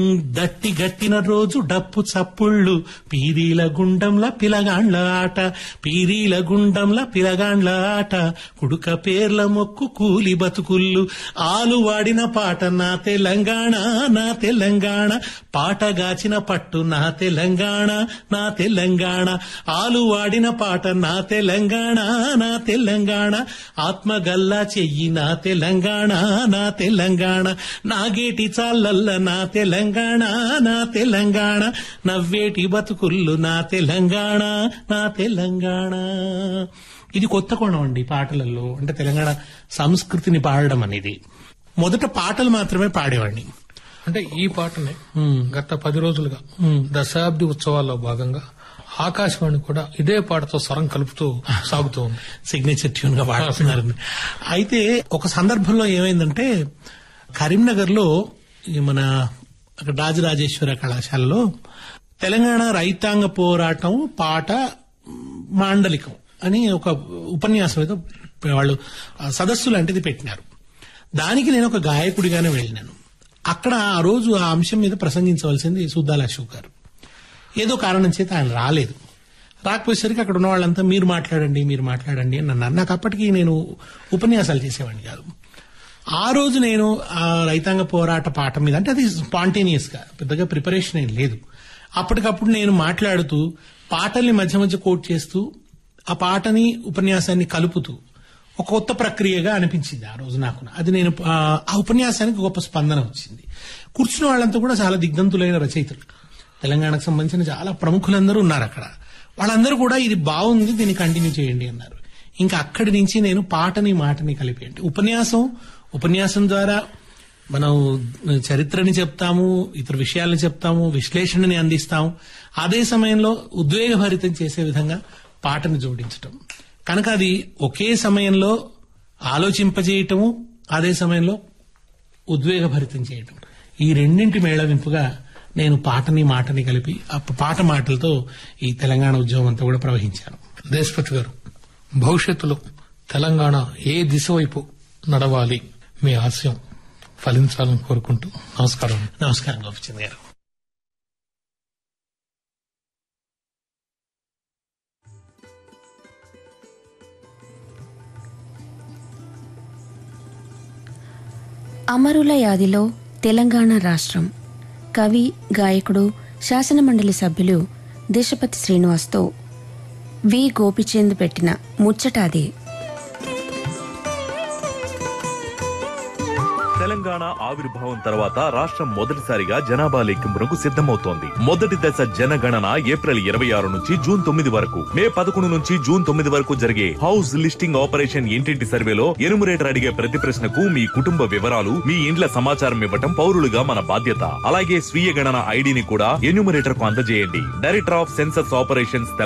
దట్టి గట్టిన రోజు డప్పు చప్పుళ్ళు పీరీల గుండంల పిలగాండ్ల ఆట పీరీల గుండంల పిలగాండ్ల ఆట కుడుక పేర్ల మొక్కు కూలి బతుకుళ్ళు ఆలు వాడిన పాట నా తెలంగాణ నా తెలంగాణ పాటగాచిన పట్టు నా తెలంగాణ నా తెలంగాణ ఆలు వాడిన పాట నా తెలంగాణ నా తెలంగాణ ఆత్మగల్లా చెయ్యి నా తెలంగాణ నా తెలంగాణ నాగేటి చాలల్ల నా తెలంగాణ నా తెలంగాణ నవ్వేటి బతుకుళ్ళు నా తెలంగాణ నా తెలంగాణ ఇది కొత్త కోణం అండి పాటలలో అంటే తెలంగాణ సంస్కృతిని పాడడం అనేది మొదట పాటలు మాత్రమే పాడేవాడిని అంటే ఈ పాటని గత పది రోజులుగా దశాబ్ది ఉత్సవాల్లో భాగంగా ఆకాశవాణి కూడా ఇదే పాటతో స్వరం కలుపుతూ సాగుతూ ఉంది సిగ్నేచర్ ట్యూన్ గా వాడుతున్నారు అయితే ఒక సందర్భంలో ఏమైందంటే కరీంనగర్ లో మన అక్కడ రాజరాజేశ్వర కళాశాలలో తెలంగాణ రైతాంగ పోరాటం పాట మాండలికం అని ఒక ఉపన్యాసం ఏదో వాళ్ళు ఆ సదస్సు లాంటిది పెట్టినారు దానికి నేను ఒక గాయకుడిగానే వెళ్ళినాను అక్కడ ఆ రోజు ఆ అంశం మీద ప్రసంగించవలసింది సుద్దాల అశోక్ గారు ఏదో కారణం చేత ఆయన రాలేదు రాకపోయేసరికి అక్కడ ఉన్న వాళ్ళంతా మీరు మాట్లాడండి మీరు మాట్లాడండి అని అన్నారు నాకు అప్పటికి నేను ఉపన్యాసాలు చేసేవాడిని కాదు ఆ రోజు నేను ఆ రైతాంగ పోరాట పాట మీద అంటే అది స్పాంటేనియస్ గా పెద్దగా ప్రిపరేషన్ ఏం లేదు అప్పటికప్పుడు నేను మాట్లాడుతూ పాటల్ని మధ్య మధ్య కోట్ చేస్తూ ఆ పాటని ఉపన్యాసాన్ని కలుపుతూ ఒక కొత్త ప్రక్రియగా అనిపించింది ఆ రోజు నాకు అది నేను ఆ ఆ ఉపన్యాసానికి గొప్ప స్పందన వచ్చింది కూర్చున్న వాళ్ళంతా కూడా చాలా దిగ్ధంతులైన రచయితలు తెలంగాణకు సంబంధించిన చాలా ప్రముఖులందరూ ఉన్నారు అక్కడ వాళ్ళందరూ కూడా ఇది బాగుంది దీన్ని కంటిన్యూ చేయండి అన్నారు ఇంకా అక్కడి నుంచి నేను పాటని మాటని కలిపి అంటే ఉపన్యాసం ఉపన్యాసం ద్వారా మనం చరిత్రని చెప్తాము ఇతర విషయాలను చెప్తాము విశ్లేషణని అందిస్తాము అదే సమయంలో ఉద్వేగభరితం చేసే విధంగా పాటని జోడించటం కనుక అది ఒకే సమయంలో ఆలోచింపజేయటము అదే సమయంలో ఉద్వేగభరితం చేయటం ఈ రెండింటి మేళవింపుగా నేను పాటని మాటని కలిపి ఆ పాట మాటలతో ఈ తెలంగాణ ఉద్యమం అంతా కూడా ప్రవహించాను దేశపతి గారు భవిష్యత్తులో తెలంగాణ ఏ దిశ వైపు నడవాలి మీ ఆశయం ఫలించాలని కోరుకుంటూ నమస్కారం నమస్కారం గోపిచంద్ గారు అమరుల యాదిలో తెలంగాణ రాష్ట్రం కవి గాయకుడు శాసనమండలి సభ్యులు దేశపతి శ్రీనివాస్తో వి గోపిచంద్ పెట్టిన ముచ్చట అదే తెలంగాణ ఆవిర్భావం తర్వాత రాష్ట్రం మొదటిసారిగా జనాభా లెక్కింపునకు సిద్ధమవుతోంది మొదటి దశ జనగణన ఏప్రిల్ ఇరవై ఆరు నుంచి జూన్ తొమ్మిది వరకు మే పదకొండు నుంచి జూన్ తొమ్మిది వరకు జరిగే హౌస్ లిస్టింగ్ ఆపరేషన్ ఇంటింటి సర్వేలో ఎనుమరేటర్ అడిగే ప్రతి ప్రశ్నకు మీ కుటుంబ వివరాలు మీ ఇండ్ల సమాచారం ఇవ్వటం పౌరులుగా మన బాధ్యత అలాగే స్వీయ గణన ఐడిని కూడా ఎన్యూమరేటర్ కు అందజేయండి డైరెక్టర్ ఆఫ్ సెన్సస్ ఆపరేషన్స్